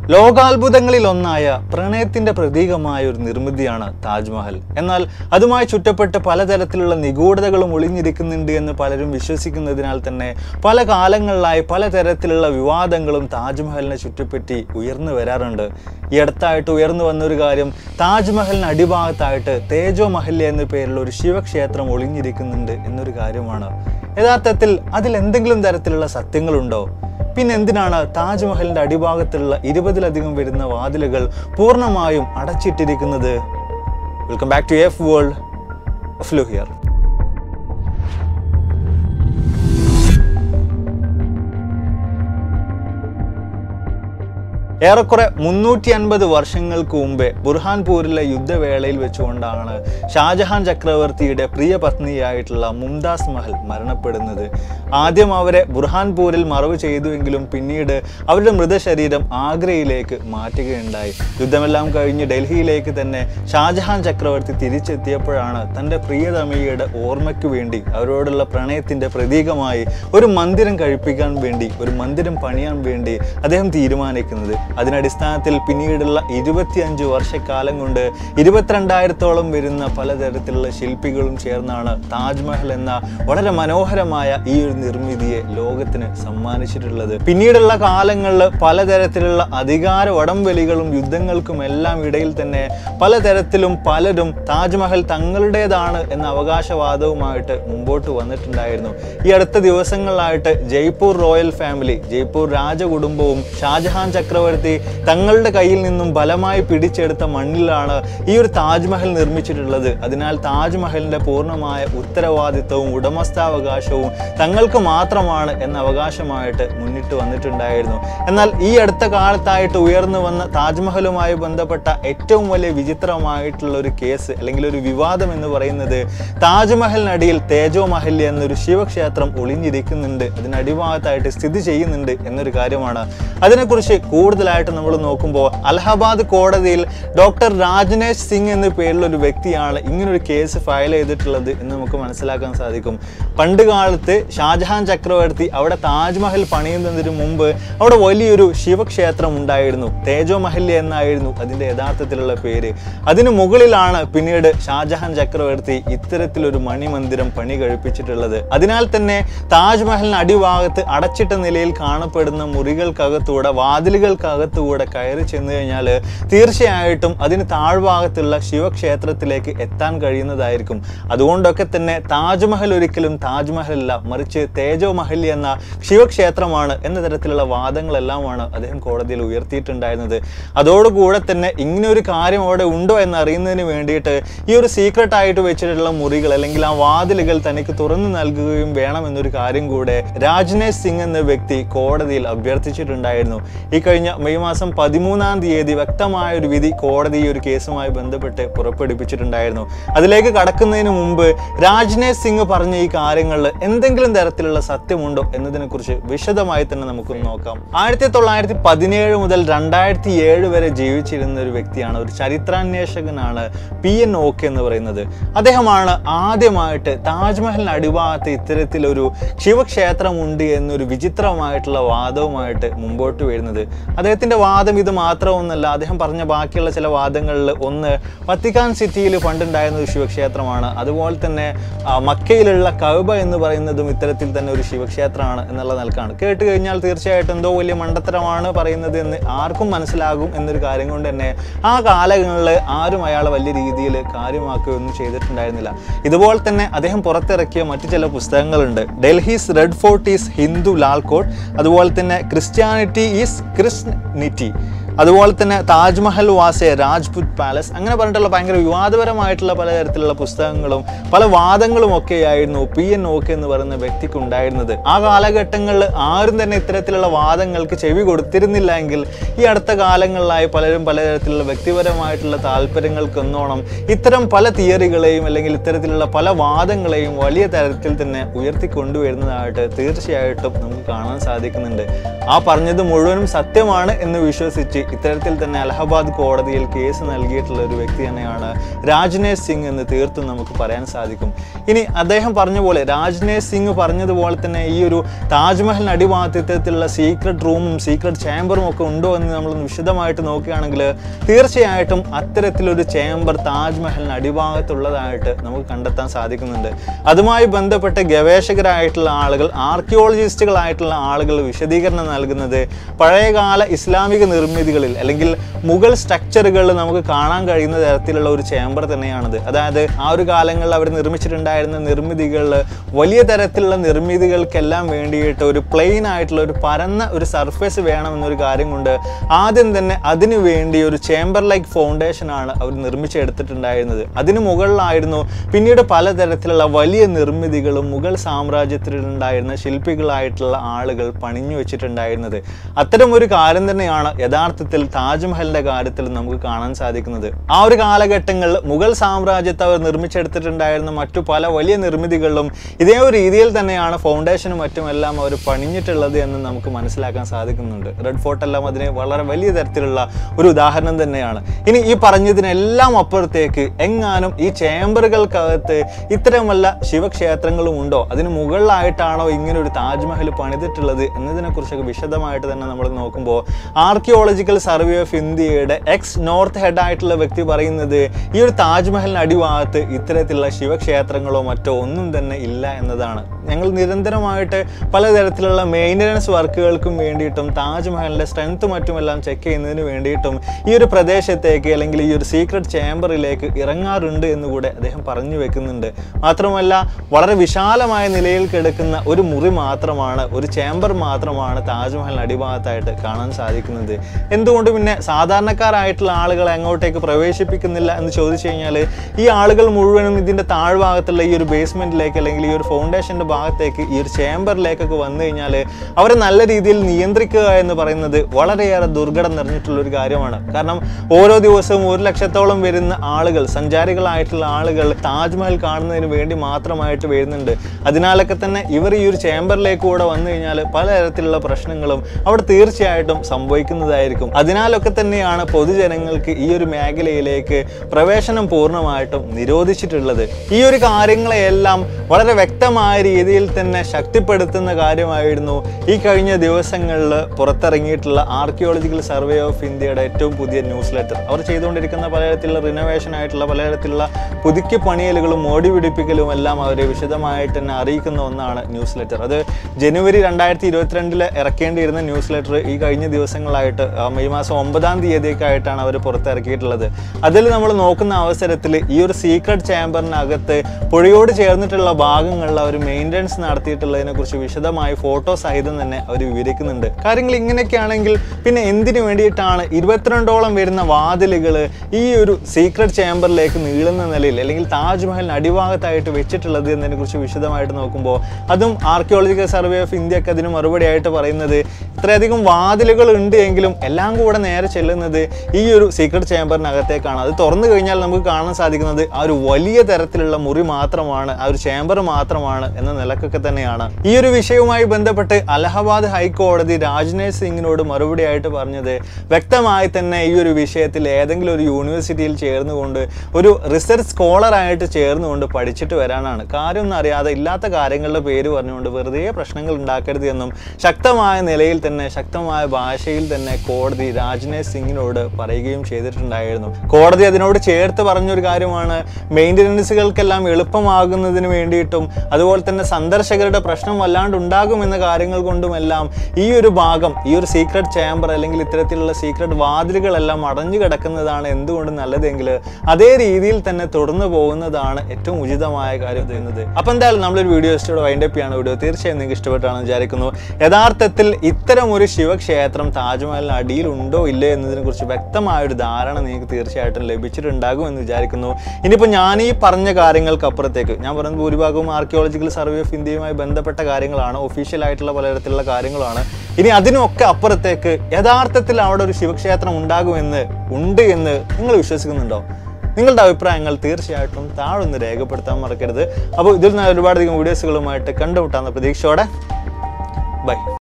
ലോകാത്ഭുതങ്ങളിൽ ഒന്നായ പ്രണയത്തിന്റെ പ്രതീകമായ ഒരു നിർമ്മിതിയാണ് താജ്മഹൽ എന്നാൽ അതുമായി ചുറ്റപ്പെട്ട് പലതരത്തിലുള്ള നിഗൂഢതകളും ഒളിഞ്ഞിരിക്കുന്നുണ്ട് എന്ന് പലരും വിശ്വസിക്കുന്നതിനാൽ തന്നെ പല കാലങ്ങളിലായി പലതരത്തിലുള്ള വിവാദങ്ങളും താജ്മഹലിനെ ചുറ്റിപ്പറ്റി ഉയർന്നു വരാറുണ്ട് ഈ അടുത്തായിട്ട് ഉയർന്നു വന്നൊരു കാര്യം താജ്മഹലിന് അടിഭാഗത്തായിട്ട് തേജോ മഹൽ എന്ന പേരിലുള്ള ഒരു ശിവക്ഷേത്രം ഒളിഞ്ഞിരിക്കുന്നുണ്ട് എന്നൊരു കാര്യമാണ് യഥാർത്ഥത്തിൽ അതിൽ എന്തെങ്കിലും തരത്തിലുള്ള സത്യങ്ങളുണ്ടോ പിന്നെ എന്തിനാണ് താജ്മഹലിന്റെ അടിഭാഗത്തുള്ള ഇരുപതിലധികം വരുന്ന വാതിലുകൾ പൂർണ്ണമായും അടച്ചിട്ടിരിക്കുന്നത് welcome back to F world flu here ഏറെക്കുറെ മുന്നൂറ്റി അൻപത് വർഷങ്ങൾക്ക് മുമ്പേ ബുർഹാൻപൂരിലെ യുദ്ധവേളയിൽ വെച്ചുകൊണ്ടാണ് ഷാജഹാൻ ചക്രവർത്തിയുടെ പ്രിയ പത്നിയായിട്ടുള്ള മുംതാസ് മഹൽ മരണപ്പെടുന്നത് ആദ്യം അവരെ ബുർഹാൻപൂരിൽ മറവ് ചെയ്തുവെങ്കിലും പിന്നീട് അവരുടെ മൃതശരീരം ആഗ്രയിലേക്ക് മാറ്റുകയുണ്ടായി യുദ്ധമെല്ലാം കഴിഞ്ഞ് ഡൽഹിയിലേക്ക് തന്നെ ഷാജഹാൻ ചക്രവർത്തി തിരിച്ചെത്തിയപ്പോഴാണ് തൻ്റെ പ്രിയതമയുടെ ഓർമ്മയ്ക്ക് വേണ്ടി അവരോടുള്ള പ്രണയത്തിൻ്റെ പ്രതീകമായി ഒരു മന്ദിരം കഴിപ്പിക്കാൻ വേണ്ടി ഒരു മന്ദിരം പണിയാൻ വേണ്ടി അദ്ദേഹം തീരുമാനിക്കുന്നത് അതിനടിസ്ഥാനത്തിൽ പിന്നീടുള്ള ഇരുപത്തിയഞ്ച് വർഷക്കാലം കൊണ്ട് ഇരുപത്തിരണ്ടായിരത്തോളം വരുന്ന പലതരത്തിലുള്ള ശില്പികളും ചേർന്നാണ് താജ്മഹൽ എന്ന വളരെ മനോഹരമായ ഈ ഒരു നിർമ്മിതിയെ ലോകത്തിന് സമ്മാനിച്ചിട്ടുള്ളത് പിന്നീടുള്ള കാലങ്ങളിൽ പലതരത്തിലുള്ള അധികാര വടംവലികളും യുദ്ധങ്ങൾക്കും എല്ലാം ഇടയിൽ തന്നെ പലതരത്തിലും പലരും താജ്മഹൽ തങ്ങളുടേതാണ് എന്ന അവകാശവാദവുമായിട്ട് മുമ്പോട്ട് വന്നിട്ടുണ്ടായിരുന്നു ഈ അടുത്ത ദിവസങ്ങളിലായിട്ട് ജയ്പൂർ റോയൽ ഫാമിലി ജയ്പൂർ രാജകുടുംബവും ഷാജഹാൻ ചക്രവർത്തി തങ്ങളുടെ കയ്യിൽ നിന്നും ബലമായി പിടിച്ചെടുത്ത മണ്ണിലാണ് ഈ ഒരു താജ്മഹൽ നിർമ്മിച്ചിട്ടുള്ളത് അതിനാൽ താജ്മഹലിന്റെ പൂർണ്ണമായ ഉത്തരവാദിത്വവും ഉടമസ്ഥാവകാശവും തങ്ങൾക്ക് മാത്രമാണ് എന്ന അവകാശമായിട്ട് മുന്നിട്ട് വന്നിട്ടുണ്ടായിരുന്നു എന്നാൽ ഈ അടുത്ത കാലത്തായിട്ട് ഉയർന്നു വന്ന താജ്മഹലുമായി ബന്ധപ്പെട്ട ഏറ്റവും വലിയ വിചിത്രമായിട്ടുള്ള ഒരു കേസ് അല്ലെങ്കിൽ ഒരു വിവാദം എന്ന് പറയുന്നത് താജ്മഹലിനടിയിൽ തേജോ മഹൽ എന്നൊരു ശിവക്ഷേത്രം ഒളിഞ്ഞിരിക്കുന്നുണ്ട് അതിനടിഭാഗത്തായിട്ട് സ്ഥിതി ചെയ്യുന്നുണ്ട് എന്നൊരു കാര്യമാണ് അതിനെക്കുറിച്ച് കൂടുതലായിട്ട് നമ്മൾ നോക്കുമ്പോൾ അലഹബാദ് കോടതിയിൽ ഡോക്ടർ രാജ്നേഷ് സിംഗ് എന്ന പേരിലുള്ള ഒരു വ്യക്തിയാണ് ഇങ്ങനൊരു കേസ് ഫയൽ ചെയ്തിട്ടുള്ളത് എന്ന് നമുക്ക് മനസ്സിലാക്കാൻ സാധിക്കും പണ്ട് കാലത്ത് ഷാജഹാൻ ചക്രവർത്തി അവിടെ താജ്മഹൽ പണിയുന്നതിന് മുമ്പ് അവിടെ വലിയൊരു ശിവക്ഷേത്രം ഉണ്ടായിരുന്നു തേജോ മഹൽ എന്നായിരുന്നു അതിൻ്റെ യഥാർത്ഥത്തിലുള്ള പേര് അതിനു മുകളിലാണ് പിന്നീട് ഷാജഹാൻ ചക്രവർത്തി ഇത്തരത്തിലൊരു മണിമന്ദിരം പണി കഴിപ്പിച്ചിട്ടുള്ളത് അതിനാൽ തന്നെ താജ്മഹലിന് അടിഭാഗത്ത് അടച്ചിട്ട നിലയിൽ കാണപ്പെടുന്ന മുറികൾക്കകത്തൂടെ വാതിലുകൾക്കകത്തൂടെ കയറി ചെന്ന് കഴിഞ്ഞാൽ തീർച്ചയായിട്ടും അതിന് താഴ്ഭാഗത്തുള്ള ശിവക്ഷേത്രത്തിലേക്ക് എത്താൻ കഴിയുന്നതായിരിക്കും അതുകൊണ്ടൊക്കെ തന്നെ താജ്മഹൽ ഒരിക്കലും താജ്മഹൽ അല്ല മറിച്ച് തേജോ മഹൽ എന്ന ശിവക്ഷേത്രമാണ് എന്ന തരത്തിലുള്ള വാദങ്ങളെല്ലാമാണ് അദ്ദേഹം കോടതിയിൽ ഉയർത്തിയിട്ടുണ്ടായിരുന്നത് അതോടുകൂടെ തന്നെ ഇങ്ങനെ ഒരു കാര്യം അവിടെ ഉണ്ടോ എന്ന് അറിയുന്നതിന് വേണ്ടിയിട്ട് ഈ ഒരു സീക്രട്ട് ആയിട്ട് വെച്ചിട്ടുള്ള മുറികൾ അല്ലെങ്കിൽ ആ വാതിലുകൾ തനിക്ക് തുറന്നു നൽകുകയും വേണം എന്നൊരു കാര്യം കൂടെ രാജ്നേഷ് സിംഗ് എന്ന വ്യക്തി കോടതിയിൽ അഭ്യർത്ഥിച്ചിട്ടുണ്ടായിരുന്നു ഈ കഴിഞ്ഞ മെയ് മാസം പതിമൂന്നാം തീയതി വ്യക്തമായ ഒരു വിധി കോടതി ഈ ഒരു കേസുമായി ബന്ധപ്പെട്ട് പുറപ്പെടുവിച്ചിട്ടുണ്ടായിരുന്നു അതിലേക്ക് കടക്കുന്നതിന് മുമ്പ് രാജ്നേഷ് സിംഗ് പറഞ്ഞ ഈ കാര്യങ്ങളിൽ എന്തെങ്കിലും തരത്തിലുള്ള സത്യമുണ്ടോ എന്നതിനെക്കുറിച്ച് വിശദമായി തന്നെ നമുക്കൊന്ന് നോക്കാം ആയിരത്തി തൊള്ളായിരത്തി പതിനേഴ് മുതൽ രണ്ടായിരത്തി ഏഴ് വരെ ജീവിച്ചിരുന്ന ഒരു വ്യക്തിയാണ് ഒരു ചരിത്രാന്വേഷകനാണ് പി എൻ ഓക്കെ എന്ന് പറയുന്നത് അദ്ദേഹമാണ് ആദ്യമായിട്ട് താജ്മഹലിന് അടിഭാഗത്ത് ഇത്തരത്തിലൊരു ശിവക്ഷേത്രമുണ്ട് എന്നൊരു വിചിത്രമായിട്ടുള്ള വാദവുമായിട്ട് മുമ്പോട്ട് വരുന്നത് അദ്ദേഹത്തിന്റെ വാദം ഇത് മാത്രമൊന്നല്ല അദ്ദേഹം പറഞ്ഞ ബാക്കിയുള്ള ചില വാദങ്ങളിൽ ഒന്ന് വത്തിക്കാൻ സിറ്റിയിൽ പണ്ടുണ്ടായിരുന്ന ഒരു ശിവക്ഷേത്രമാണ് അതുപോലെ തന്നെ ആ, മക്കയിലുള്ള കൗബ എന്ന് പറയുന്നതും ഇത്തരത്തിൽ തന്നെ ഒരു ശിവക്ഷേത്രമാണ് എന്നുള്ള നിലക്കാണ് കേട്ട് കഴിഞ്ഞാൽ തീർച്ചയായിട്ടും എന്തോ വലിയ മണ്ടത്തരമാണ് പറയുന്നത് എന്ന് ആർക്കും മനസ്സിലാകും എന്നൊരു കാര്യം കൊണ്ട് തന്നെ ആ കാലങ്ങളിൽ ആരും അയാളെ വലിയ രീതിയിൽ കാര്യമാക്കുകയൊന്നും ചെയ്തിട്ടുണ്ടായിരുന്നില്ല ഇതുപോലെ തന്നെ അദ്ദേഹം പുറത്തിറക്കിയ മറ്റു ചില പുസ്തകങ്ങളുണ്ട് Delhi's Red Fort is Hindu Lal Kot അതുപോലെ തന്നെ ക്രിസ്ത്യാനിറ്റി ഈസ് ക്രിസ്നിറ്റി അതുപോലെ തന്നെ Taj Mahal was a Rajput palace അങ്ങനെ പറഞ്ഞിട്ടുള്ള ഭയങ്കര വിവാദപരമായിട്ടുള്ള പലതരത്തിലുള്ള പുസ്തകങ്ങളും പല വാദങ്ങളും ഒക്കെയായിരുന്നു പി എൻ ഓക്കെ എന്ന് പറയുന്ന വ്യക്തിക്ക് ഉണ്ടായിരുന്നത് ആ കാലഘട്ടങ്ങളിൽ ആരും തന്നെ ഇത്തരത്തിലുള്ള വാദങ്ങൾക്ക് ചെവി കൊടുത്തിരുന്നില്ല എങ്കിൽ ഈ അടുത്ത കാലങ്ങളിലായി പലരും പലതരത്തിലുള്ള വ്യക്തിപരമായിട്ടുള്ള താല്പര്യങ്ങൾക്കൊന്നോണം ഇത്തരം പല തിയറികളെയും അല്ലെങ്കിൽ ഇത്തരത്തിലുള്ള പല വാദങ്ങളെയും വലിയ തരത്തിൽ തന്നെ ഉയർത്തിക്കൊണ്ടുവരുന്നതായിട്ട് തീർച്ചയായിട്ടും നമുക്ക് കാണാൻ സാധിക്കുന്നുണ്ട് ആ പറഞ്ഞത് മുഴുവനും സത്യമാണ് എന്ന് വിശ്വസിച്ച് ഇത്തരത്തിൽ തന്നെ അലഹബാദ് കോടതിയിൽ കേസ് നൽകിയിട്ടുള്ള ഒരു വ്യക്തി തന്നെയാണ് രാജ്നേഷ് സിംഗ് എന്ന് തീർത്തും നമുക്ക് പറയാൻ സാധിക്കും ഇനി അദ്ദേഹം പറഞ്ഞ പോലെ രാജ്നേഷ് സിംഗ് പറഞ്ഞതുപോലെ തന്നെ ഈ ഒരു താജ്മഹലിന് അടിവാദിത്യത്തിലുള്ള സീക്രട്ട് റൂമും സീക്രട്ട് ചേംബറും ഒക്കെ ഉണ്ടോ എന്ന് നമ്മൾ വിശദമായിട്ട് നോക്കുകയാണെങ്കിൽ തീർച്ചയായിട്ടും അത്തരത്തിലൊരു ചേംബർ താജ്മഹലിന് അടിഭാഗത്തുള്ളതായിട്ട് നമുക്ക് കണ്ടെത്താൻ സാധിക്കുന്നുണ്ട് അതുമായി ബന്ധപ്പെട്ട് ഗവേഷകരായിട്ടുള്ള ആളുകൾ ആർക്കിയോളജിസ്റ്റുകളായിട്ടുള്ള ആളുകൾ വിശദീകരണം നൽകുന്നത് പഴയകാല ഇസ്ലാമിക നിർമ്മിതികളിൽ അല്ലെങ്കിൽ മുഗൾ സ്ട്രക്ചറുകളിൽ നമുക്ക് കാണാൻ കഴിയുന്ന തരത്തിലുള്ള ഒരു ചേംബർ തന്നെയാണത് അതായത് ആ ഒരു കാലങ്ങളിൽ അവർ നിർമ്മിച്ചിട്ടുണ്ടായിരുന്ന നിർമ്മിതികളിൽ വലിയ തരത്തിലുള്ള നിർമ്മിതികൾക്കെല്ലാം വേണ്ടിയിട്ട് ഒരു പ്ലെയിൻ ആയിട്ടുള്ള ഒരു പരന്ന ഒരു സർഫേസ് വേണമെന്നൊരു കാര്യം കൊണ്ട് ആദ്യം തന്നെ അതിനു വേണ്ടി ഒരു ചേംബർ ലൈക്ക് ഫൗണ്ടേഷൻ ആണ് അവർ നിർമ്മിച്ചെടുത്തിട്ടുണ്ടായിരുന്നത് അതിന് മുകളിലായിരുന്നു പിന്നീട് പലതരത്തിലുള്ള വലിയ നിർമ്മിതികളും മുഗൾ സാമ്രാജ്യത്തിലുണ്ടായിരുന്ന ശില്പികളായിട്ടുള്ള ആളുകൾ പണിഞ്ഞു വെച്ചിട്ടുണ്ടായിരുന്നത് അത്തരം ഒരു കാര്യം തന്നെയാണ് യഥാർത്ഥത്തിൽ താജ്മഹലിന്റെ കാര്യത്തിൽ നമുക്ക് കാണാൻ സാധിക്കുന്നത് ആ ഒരു കാലഘട്ടങ്ങളിൽ മുഗൾ സാമ്രാജ്യത്തെ അവർ നിർമ്മിച്ചെടുത്തിട്ടുണ്ടായിരുന്ന മറ്റു പല വലിയ നിർമ്മിതികളിലും ഇതേ ഒരു രീതിയിൽ തന്നെയാണ് ഫൗണ്ടേഷനും മറ്റുമെല്ലാം അവർ പണിഞ്ഞിട്ടുള്ളത് എന്ന് നമുക്ക് മനസ്സിലാക്കാൻ സാധിക്കുന്നുണ്ട് റെഡ് ഫോർട്ട് എല്ലാം അതിന് വളരെ വലിയ തരത്തിലുള്ള ഒരു ഉദാഹരണം തന്നെയാണ് ഇനി ഈ പറഞ്ഞതിനെല്ലാം അപ്പുറത്തേക്ക് എങ്ങാനും ഈ ചേംബറുകൾക്കകത്ത് ഇത്തരമല്ല ശിവക്ഷേത്രങ്ങളും ഉണ്ടോ അതിന് മുകളിലായിട്ടാണോ ഇങ്ങനെ ഒരു താജ്മഹൽ പണിതിട്ടുള്ളത് എന്നതിനെ കുറിച്ചൊക്കെ വിശദമായിട്ട് തന്നെ നമ്മൾ നോക്കുമ്പോൾ ആർക്കിയോളജിക്കൽ സർവേ ഓഫ് ഇന്ത്യയുടെ എക്സ് നോർത്ത് ഹെഡ് ആയിട്ടുള്ള വ്യക്തി പറയുന്നത് ഈ ഒരു താജ്മഹലിന് അടിഭാഗത്ത് ഇത്തരത്തിലുള്ള ശിവക്ഷേത്രങ്ങളോ മറ്റോ ഒന്നും തന്നെ ഇല്ല എന്നതാണ് ഞങ്ങൾ നിരന്തരമായിട്ട് പലതരത്തിലുള്ള മെയിൻ്റനൻസ് വർക്കുകൾക്കും വേണ്ടിയിട്ടും താജ്മഹലിൻ്റെ സ്ട്രെങ്ത്തും മറ്റുമെല്ലാം ചെക്ക് ചെയ്യുന്നതിന് വേണ്ടിയിട്ടും ഈ ഒരു പ്രദേശത്തേക്ക് അല്ലെങ്കിൽ ഈ ഒരു സീക്രട്ട് ചേംബറിലേക്ക് ഇറങ്ങാറുണ്ട് എന്ന് കൂടെ അദ്ദേഹം പറഞ്ഞു വെക്കുന്നുണ്ട് മാത്രമല്ല വളരെ വിശാലമായ നിലയിൽ കിടക്കുന്ന ഒരു മുറി മാത്രമാണ് ഒരു ചേംബർ മാത്രമാണ് താജ്മഹലിന് അടിഭാഗത്തായിട്ട് കാണാൻ സാധിക്കുന്നത് എന്തുകൊണ്ട് പിന്നെ സാധാരണക്കാരായിട്ടുള്ള ആളുകളെ അങ്ങോട്ടേക്ക് പ്രവേശിപ്പിക്കുന്നില്ല എന്ന് ചോദിച്ചു കഴിഞ്ഞാൽ ഈ ആളുകൾ മുഴുവനും ഇതിൻ്റെ താഴ്ഭാഗത്തുള്ള ഈ ഒരു ബേസ്മെൻറ്റിലേക്ക് അല്ലെങ്കിൽ ഈ ഒരു ഫൗണ്ടേഷൻ്റെ ഭാഗത്തേക്ക് ഈ ഒരു ചേംബറിലേക്കൊക്കെ വന്നു കഴിഞ്ഞാൽ അവരെ നല്ല രീതിയിൽ നിയന്ത്രിക്കുക എന്ന് പറയുന്നത് വളരെയേറെ ദുർഘടം നിറഞ്ഞിട്ടുള്ള ഒരു കാര്യമാണ് കാരണം ഓരോ ദിവസവും ഒരു ലക്ഷത്തോളം വരുന്ന ആളുകൾ സഞ്ചാരികളായിട്ടുള്ള ആളുകൾ താജ്മഹൽ കാണുന്നതിന് വേണ്ടി മാത്രമായിട്ട് വരുന്നുണ്ട് അതിനാലൊക്കെ തന്നെ ഇവർ ഈ ഒരു ചേംബറിലേക്ക് കൂടെ വന്നു കഴിഞ്ഞാൽ പലതരത്തിലുള്ള പ്രശ്നങ്ങളും അവിടെ തീർച്ചയായിട്ടും സംഭവിക്കുന്നതായിരിക്കും അതിനാലൊക്കെ തന്നെയാണ് പൊതുജനങ്ങൾക്ക് ഈ ഒരു മേഖലയിലേക്ക് പ്രവേശനം പൂർണ്ണമായിട്ടും നിരോധിച്ചിട്ടുള്ളത് ഈ ഒരു കാര്യങ്ങളെയെല്ലാം വളരെ വ്യക്തമായ രീതിയിൽ തന്നെ ശക്തിപ്പെടുത്തുന്ന കാര്യമായിരുന്നു ഈ കഴിഞ്ഞ ദിവസങ്ങളിൽ പുറത്തിറങ്ങിയിട്ടുള്ള ആർക്കിയോളജിക്കൽ സർവേ ഓഫ് ഇന്ത്യയുടെ ഏറ്റവും പുതിയ ന്യൂസ് ലെറ്റർ അവർ ചെയ്തുകൊണ്ടിരിക്കുന്ന പലതരത്തിലുള്ള റിനോവേഷൻ ആയിട്ടുള്ള പലതരത്തിലുള്ള പുതുക്കി പണിയലുകളും മോടി പിടിപ്പിക്കലും എല്ലാം അവരെ വിശദമായിട്ട് തന്നെ അറിയിക്കുന്ന ഒന്നാണ് ന്യൂസ് ലെറ്റർ അത് ജനുവരി രണ്ടായിരത്തി ഇരുപത്തിരണ്ടിൽ ഇറക്കേണ്ടിയിരുന്ന ന്യൂസ് ലെറ്റർ ഈ കഴിഞ്ഞ ദിവസങ്ങളായിട്ട് ആ, മെയ് മാസം ഒമ്പതാം തീയതിയൊക്കെ ആയിട്ടാണ് അവർ പുറത്തിറക്കിയിട്ടുള്ളത് അതിൽ നമ്മൾ നോക്കുന്ന അവസരത്തിൽ ഈ ഒരു സീക്രട്ട് ചേംബറിനകത്ത് പുഴയോട് ചേർന്നിട്ടുള്ള ഭാഗങ്ങളിൽ അവർ മെയിൻ്റനൻസ് നടത്തിയിട്ടുള്ളതിനെ കുറിച്ച് വിശദമായി ഫോട്ടോ സഹിതം തന്നെ അവർ വിവരിക്കുന്നുണ്ട് കാര്യങ്ങൾ ഇങ്ങനെയൊക്കെയാണെങ്കിൽ പിന്നെ എന്തിനു വേണ്ടിയിട്ടാണ് ഇരുപത്തിരണ്ടോളം വരുന്ന വാതിലുകൾ ഈ ഒരു സീക്രട്ട് ചേംബറിലേക്ക് നീളുന്ന നിലയിൽ അല്ലെങ്കിൽ താജ്മഹലിന് അടിഭാഗത്തായിട്ട് വെച്ചിട്ടുള്ളത് എന്നതിനെ കുറിച്ച് വിശദമായിട്ട് നോക്കുമ്പോൾ അതും ആർക്കിയോളജിക്കൽ സർവേ ഓഫ് ഇന്ത്യ ഒക്കെ അതിന് മറുപടിയായിട്ട് പറയുന്നത് ഇത്രയധികം വാതിലുകൾ ഉണ്ട് എങ്കിലും എല്ലാം കൂടെ നേരെ ചെല്ലുന്നത് ഈ ഒരു സീക്രട്ട് ചേംബറിനകത്തേക്കാണ് അത് തുറന്നു കഴിഞ്ഞാൽ നമുക്ക് കാണാൻ സാധിക്കുന്നത് ആ ഒരു വലിയ തരത്തിലുള്ള മുറി മാത്രമാണ് ആ ഒരു ചേംബർ മാത്രമാണ് എന്ന നിലക്കൊക്കെ തന്നെയാണ് ഈ ഒരു വിഷയവുമായി ബന്ധപ്പെട്ട് അലഹബാദ് ഹൈക്കോടതി രാജ്നേഷ് സിംഗിനോട് മറുപടിയായിട്ട് പറഞ്ഞത് വ്യക്തമായി തന്നെ ഈ ഒരു വിഷയത്തിൽ ഏതെങ്കിലും ഒരു യൂണിവേഴ്സിറ്റിയിൽ ചേർന്നുകൊണ്ട് ഒരു റിസർച്ച് സ്കോളറായിട്ട് ചേർന്നുകൊണ്ട് പഠിച്ചിട്ട് വരാനാണ് കാര്യമൊന്നും അറിയാതെ ഇല്ലാത്ത കാര്യങ്ങളുടെ പേര് പറഞ്ഞുകൊണ്ട് വെറുതെ പ്രശ്നങ്ങൾ ഉണ്ടാക്കരുത് എന്നും ശക്തമായ നിലയിൽ തന്നെ ശക്തമായ ഭാഷയിൽ തന്നെ കോടതി രാജ്നേഷ് സിംഗിനോട് പറയുകയും ചെയ്തിട്ടുണ്ടായിരുന്നു കോടതി അതിനോട് ചേർത്ത് പറഞ്ഞൊരു കാര്യമാണ് മെയിൻ്റനൻസുകൾക്കെല്ലാം എളുപ്പമാകുന്നതിന് വേണ്ടിയിട്ടും അതുപോലെ തന്നെ സന്ദർശകരുടെ പ്രശ്നം വല്ലാണ്ട് ഉണ്ടാകുമെന്ന കാര്യങ്ങൾ കൊണ്ടുമെല്ലാം ഈ ഒരു ഭാഗം ഈ ഒരു സീക്രട്ട് ചേംബർ അല്ലെങ്കിൽ ഇത്തരത്തിലുള്ള സീക്രട്ട് വാതിലുകളെല്ലാം അടഞ്ഞു കിടക്കുന്നതാണ് എന്തുകൊണ്ട് നല്ലതെങ്കിൽ അതേ രീതിയിൽ തന്നെ തുടർന്നു പോകുന്നതാണ് ഏറ്റവും ഉചിതമായ കാര്യം ചെയ്യുന്നത് അപ്പം എന്തായാലും നമ്മളൊരു വീഡിയോ ഇഷ്ടോടെ വൈൻഡപ്പ് ചെയ്യാണ് വീഡിയോ തീർച്ചയായും നിങ്ങൾക്ക് ഇഷ്ടപ്പെട്ടാണെന്ന് വിചാരിക്കുന്നു യഥാർത്ഥത്തിൽ ഇത്തരം ഒരു ശിവക്ഷേത്രം താജ്മഹലിന് അടിയിലുണ്ടോ ഇല്ലേ എന്നതിനെ കുറിച്ച് വ്യക്തമായ ഒരു ധാരണ നിങ്ങൾക്ക് തീർച്ചയായിട്ടും ലഭിച്ചിട്ടുണ്ടാകും എന്ന് വിചാരിക്കുന്നു ഇനിയിപ്പോൾ ഞാൻ ഈ പറഞ്ഞ കാര്യങ്ങൾക്ക് അപ്പുറത്തേക്ക് ഞാൻ പറയുന്നത് ഭൂരിഭാഗവും ആർക്കിയോളജിക്കൽ സർവേ ഓഫ് ഇന്ത്യയുമായി ബന്ധപ്പെട്ട കാര്യങ്ങളാണ് ഒഫീഷ്യൽ ആയിട്ടുള്ള പലതരത്തിലുള്ള കാര്യങ്ങളാണ് ഇനി അതിനൊക്കെ അപ്പുറത്തേക്ക് യഥാർത്ഥത്തിൽ അവിടെ ഒരു ശിവക്ഷേത്രം ഉണ്ടാകുമെന്ന് ഉണ്ട് എന്ന് നിങ്ങൾ വിശ്വസിക്കുന്നുണ്ടോ നിങ്ങളുടെ അഭിപ്രായങ്ങൾ തീർച്ചയായിട്ടും താഴെ ഒന്ന് രേഖപ്പെടുത്താൻ മറക്കരുത് അപ്പോൾ ഇതിൽ നിന്ന് ഒരുപാടധികം വീഡിയോസുകളുമായിട്ട് കണ്ടുമുട്ടാവുന്ന പ്രതീക്ഷയോടെ ബൈ